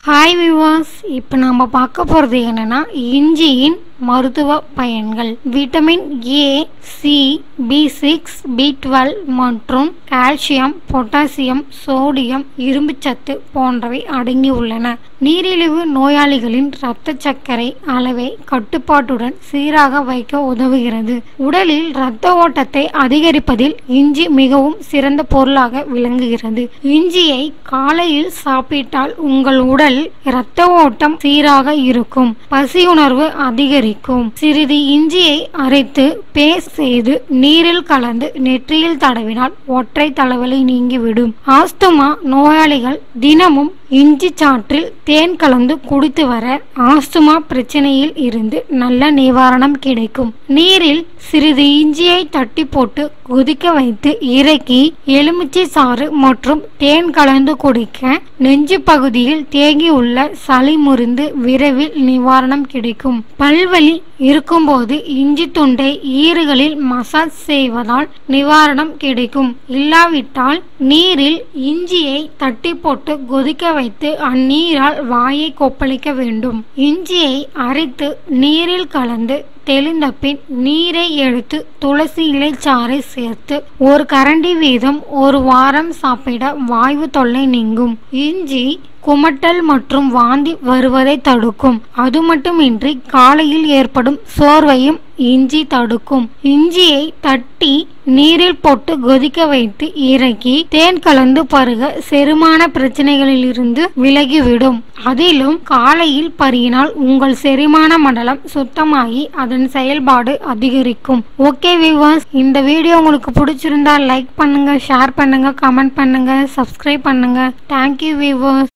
hi விவாஸ் இப்போ நம்ம பார்க்க போகிறது என்னன்னா இஞ்சியின் மருத்துவ பயன்கள் vitamin A C B six B twelve மற்றும் கால்சியம் பொட்டாசியம் சோடியம் இரும்புச்சத்து போன்றவை அடங்கியுள்ளன நீரிழிவு நோயாளிகளின் இரத்த சர்க்கரை அளவை கட்டுப்பாட்டுடன் சீராக வைக்க உதவுகிறது உடலில் இரத்த ஓட்டத்தை அதிகரிப்பதில் இஞ்சி மிகவும் சிறந்த பொருளாக விளங்குகிறது இஞ்சியை காலையில் சாப்பிட்டால் உங்கள் உடல் இரத்த ஓட்டம் சீராக இருக்கும் பசியுணர்வு அதிகரிக்கும் சிறிது இஞ்சியை அரைத்து பேஸ்ட் செய்து நீரில் கலந்து நெற்றியில் தடவினால் ஒற்றை தலைவலி நீங்கிவிடும் ஆஸ்துமா நோயாளிகள் தினமும் இஞ்சி சாற்றில் தேன் கலந்து குடித்து வர ஆஸ்துமா பிரச்சனையில் இருந்து நல்ல நிவாரணம் கிடைக்கும் நீரில் சிறிது இஞ்சியை தட்டி போட்டு கொதிக்க வைத்து இறக்கி எலுமிச்சை சாறு மற்றும் தேன் கலந்து குடிக்க நெஞ்சு பகுதியில் தேங்கியுள்ள சளி முறிந்து விரைவில் நிவாரணம் கிடைக்கும் பல்வலி இருக்கும்போது இஞ்சி துண்டை ஈறுகளில் மசாஜ் செய்வதால் நிவாரணம் கிடைக்கும் இல்லாவிட்டால் நீரில் இஞ்சியை தட்டி போட்டு கொதிக்க வைத்து அந்நீரால் வாயை கொப்பளிக்க வேண்டும் இஞ்சியை அரைத்து நீரில் கலந்து தெளிந்த பின் நீரை எடுத்து துளசி இலை சாறை சேர்த்து ஒரு கரண்டி வீதம் ஒரு வாரம் சாப்பிட வாய்வு தொல்லை நீங்கும் இஞ்சி குமட்டல் மற்றும் வாந்தி வருவதை தடுக்கும் அது மட்டுமின்றி காலையில் ஏற்படும் சோர்வையும் இஞ்சி தடுக்கும் இஞ்சியை தட்டி நீரில் போட்டு கொதிக்க வைத்து இறக்கி தேன் கலந்து பருக செரிமான பிரச்சனைகளில் இருந்து விலகிவிடும் அதிலும் காலையில் பருகினால் உங்கள் செரிமான மண்டலம் சுத்தமாகி அதன் செயல்பாடு அதிகரிக்கும் ஓகே விவாஸ் இந்த வீடியோ உங்களுக்கு பிடிச்சிருந்தா லைக் பண்ணுங்க ஷேர் பண்ணுங்க கமெண்ட் பண்ணுங்க சப்ஸ்கிரைப் பண்ணுங்க தேங்க்யூ விவாஸ்